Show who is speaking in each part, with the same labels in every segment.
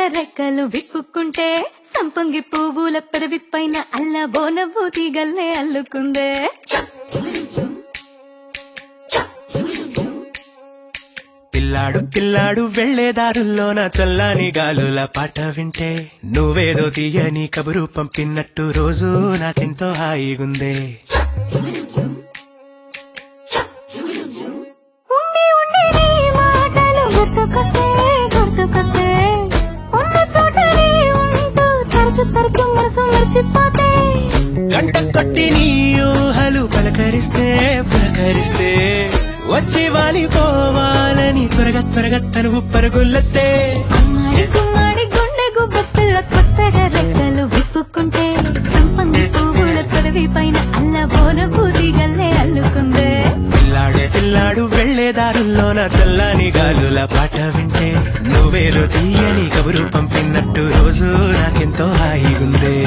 Speaker 1: రెక్కలు విప్పుకుంటే సంపంగి పువ్వుల పెదవి పైన అల్ల బోనవ్వు తీగల్లే అల్లుకుందే
Speaker 2: పిల్లాడు పిల్లాడు వెళ్లేదారుల్లోన చల్లని గాలుల పాట వింటే నువ్వేదో తీయని కబురు పంపినట్టు రోజు నాకెంతో హాయిగుందే
Speaker 1: ఉండి ఉండి నీ మాటలు గుర్తుకొస్తే గుర్తుకొస్తే ఉన్న చోట నీ ఉంటూ తరచు తరచు మనసు మర్చిపోతే
Speaker 2: గంట కొట్టి నీ ఊహలు పలకరిస్తే పులకరిస్తే వచ్చి వాలిపోవాలని త్వరగా త్వరగా తనువు పరుగులెత్తే
Speaker 1: అమ్మాడి గుమ్మాడి గుండె గుబ్బ పిల్ల కొత్తగా రెక్కలు విప్పుకుంటే సంపంగి పువ్వుల పెదవి పైన అల్ల బోనవ్వు తీగల్లే అల్లుకుందే
Speaker 2: పిల్లాడు పిల్లాడు వెళ్లేదారుల్లోన చల్లని గాలుల పాట వింటే నువ్వేదో తీయని కబురు పంపినట్టు రోజు నాకెంతో హాయిగుందే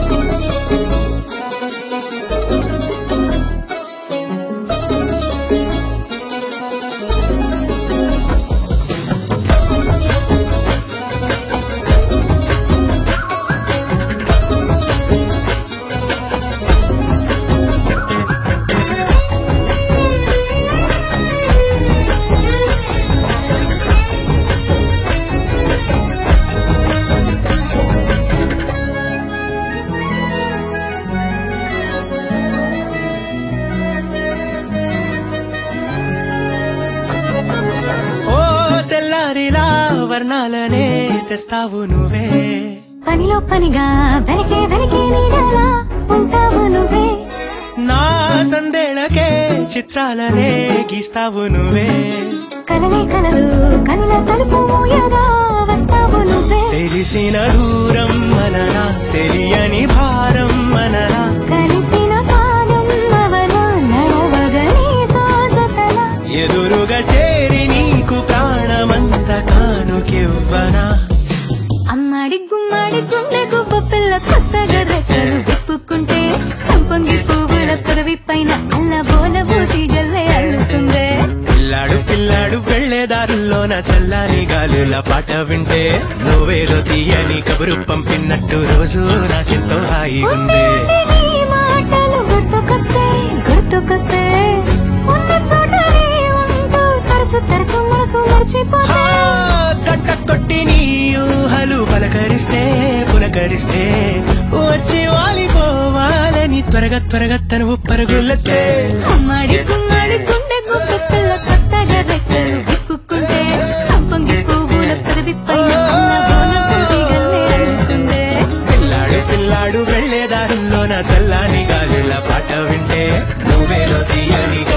Speaker 2: ఓ తెల్లారిలా వర్ణాలనే తెస్తావు నువ్వే
Speaker 1: పనిలో పనిగా వెనకే వెనకే నీడలా ఉంటావు నువ్వే
Speaker 2: నా సందేళకే చిత్రాలనే గీస్తావు నువ్వే
Speaker 1: కలలే కలలు కనుల తలుపు మూయగా వస్తావు నువ్వే
Speaker 2: తెలిసిన దూరం మననా తెలియని భారం మననా
Speaker 1: కలిసిన పాదం అవన నడవగా నీతో జతలా
Speaker 2: ఎదురుగా చేరి నీకు ప్రాణమంత కానుకివ్వనా
Speaker 1: అమ్మాడి గుమ్మాడి గుండె గుబ్బ పిల్ల కొత్తగా రెక్కలు విప్పుకుంటే సంపంగి పువ్వుల తొరవి పైన అల్ల బోన బూటి గల్లే అల్లుతుందే
Speaker 2: పిల్లాడు పిల్లాడు వెళ్లేదారుల్లోన చల్లని గాలుల పాట వింటే నువ్వేదో తీయని కబురు పంపినట్టు రోజు నాకెంతో హాయిగుందే
Speaker 1: నీ మాటలు గుర్తుకొస్తే గుర్తుకొస్తే ఉన్న చోట నీ ఉంటూ తరచు తరచు మనసు మర్చిపోతే
Speaker 2: ఆ, గంట కొట్టి నీ ఊహలు పలకరిస్తే పులకరిస్తే వచ్చి వాలిపోవాలని త్వరగా త్వరగా తనువు పరుగులెత్తే
Speaker 1: అమ్మాడి గుమ్మాడి గుండె గుబ్బ పిల్ల కొత్తగా రెక్కలు విప్పుకుంటే సంపంగి పువ్వుల తొరవి పైన అల్ల బోన బూటి గల్లే అల్లుతుందే
Speaker 2: పిల్లాడు పిల్లాడు వెళ్లేదారుల్లోన చల్లని గాలుల పాట వింటే నువ్వేదో తీయని